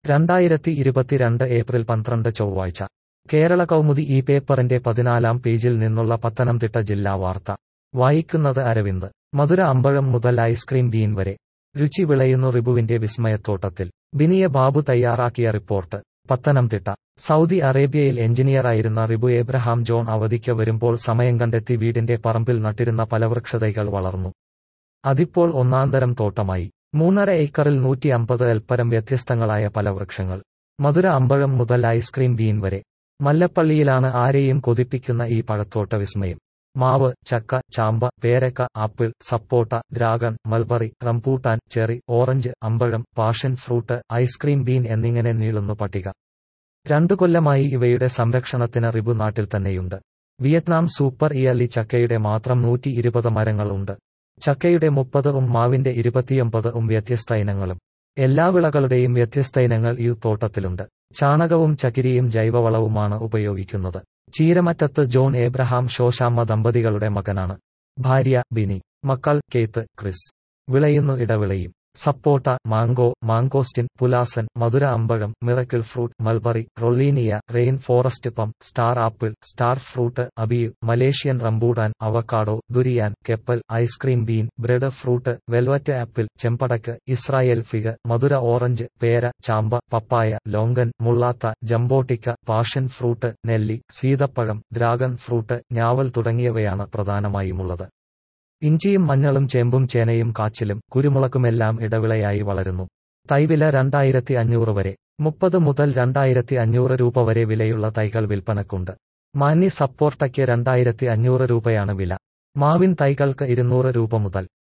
രണ്ടായിരത്തി ഇരുപത്തിരണ്ട് ഏപ്രിൽ പന്ത്രണ്ട് ചൊവ്വാഴ്ച കേരള കൗമുദി ഈ പേപ്പറിന്റെ പതിനാലാം പേജിൽ നിന്നുള്ള പത്തനംതിട്ട ജില്ലാ വാർത്ത വായിക്കുന്നത് അരവിന്ദ് മധുര അമ്പഴം മുതൽ ഐസ്ക്രീം ബീൻ വരെ രുചി വിളയുന്നു റിബുവിന്റെ വിസ്മയത്തോട്ടത്തിൽ ബിനിയ ബാബു തയ്യാറാക്കിയ റിപ്പോർട്ട് പത്തനംതിട്ട സൗദി അറേബ്യയിൽ എഞ്ചിനീയറായിരുന്ന റിബു എബ്രഹാം ജോൺ അവധിക്ക് വരുമ്പോൾ സമയം കണ്ടെത്തി വീടിന്റെ പറമ്പിൽ നട്ടിരുന്ന ഫലവൃക്ഷതൈകൾ വളർന്നു അതിപ്പോൾ ഒന്നാന്തരം തോട്ടമായി മൂന്നര ഏക്കറിൽ നൂറ്റി അമ്പത് എൽപ്പരം വ്യത്യസ്തങ്ങളായ ഫലവൃക്ഷങ്ങൾ മധുര അമ്പഴം മുതൽ ഐസ്ക്രീം ബീൻ വരെ മല്ലപ്പള്ളിയിലാണ് ആരെയും കൊതിപ്പിക്കുന്ന ഈ പഴത്തോട്ട വിസ്മയം മാവ് ചക്ക ചാമ്പ പേരക്ക apple sapota dragon mulberry rambutan cherry orange അമ്പഴം പാഷൻ ഫ്രൂട്ട് ഐസ്ക്രീം ബീൻ എന്നിങ്ങനെ നീളുന്നു പട്ടിക രണ്ടു കൊല്ലമായി ഇവയുടെ സംരക്ഷണത്തിന് റിബു നാട്ടിൽ തന്നെയുണ്ട് വിയറ്റ്നാം സൂപ്പർ ഇയർലി ചക്കയുടെ മാത്രം നൂറ്റി ഇരുപത് മരങ്ങൾ ഉണ്ട് ചക്കയുടെ മുപ്പത് ഉം മാവിന്റെ ഇരുപത്തിയൊമ്പത് ഉം വ്യത്യസ്ത ഇനങ്ങളും എല്ലാ വിളകളുടെയും വ്യത്യസ്ത ഇനങ്ങൾ ഈ തോട്ടത്തിലുണ്ട് ചാണകവും ചകിരിയും ജൈവവളവുമാണ് ഉപയോഗിക്കുന്നത് ചീരമറ്റത്ത് ജോൺ ഏബ്രഹാം ശോശാമ്മ ദമ്പതികളുടെ മകനാണ് ഭാര്യ ബിനി മക്കൾ കേത്ത് ക്രിസ് വിളയുന്നു ഇടവിളയും സപ്പോട്ട മാംഗോ മാങ്കോസ്റ്റിൻ പുലാസൻ മധുര അമ്പഴം miracle fruit mulberry rollinia rain forest പം star apple star fruit abiu Malaysian rambutan avocado durian kepel ice cream bean breadfruit velvet apple ചെമ്പടക്ക് ഇസ്രായേൽ ഫിഗ് മധുര ഓറഞ്ച് പേര ചാമ്പ പപ്പായ ലോങ്കൻ മുള്ളാത്ത ജംബോട്ടിക്ക പാഷൻ ഫ്രൂട്ട് നെല്ലി സീതപ്പഴം ഡ്രാഗൺ ഫ്രൂട്ട് ഞാവൽ തുടങ്ങിയവയാണ് പ്രധാനമായുമുള്ളത് ഇഞ്ചിയും മഞ്ഞളും ചേമ്പും ചേനയും കാച്ചിലും കുരുമുളകുമെല്ലാം ഇടവിളയായി വളരുന്നു തൈവില രണ്ടായിരത്തി അഞ്ഞൂറ് വരെ മുപ്പത് മുതൽ രണ്ടായിരത്തി അഞ്ഞൂറ് രൂപ വരെ വിലയുള്ള തൈകൾ വിൽപ്പനക്കുണ്ട് മാന്യ സപ്പോർട്ടയ്ക്ക് രണ്ടായിരത്തി അഞ്ഞൂറ് രൂപയാണ് വില മാവിൻ തൈകൾക്ക് ഇരുന്നൂറ് രൂപ മുതൽ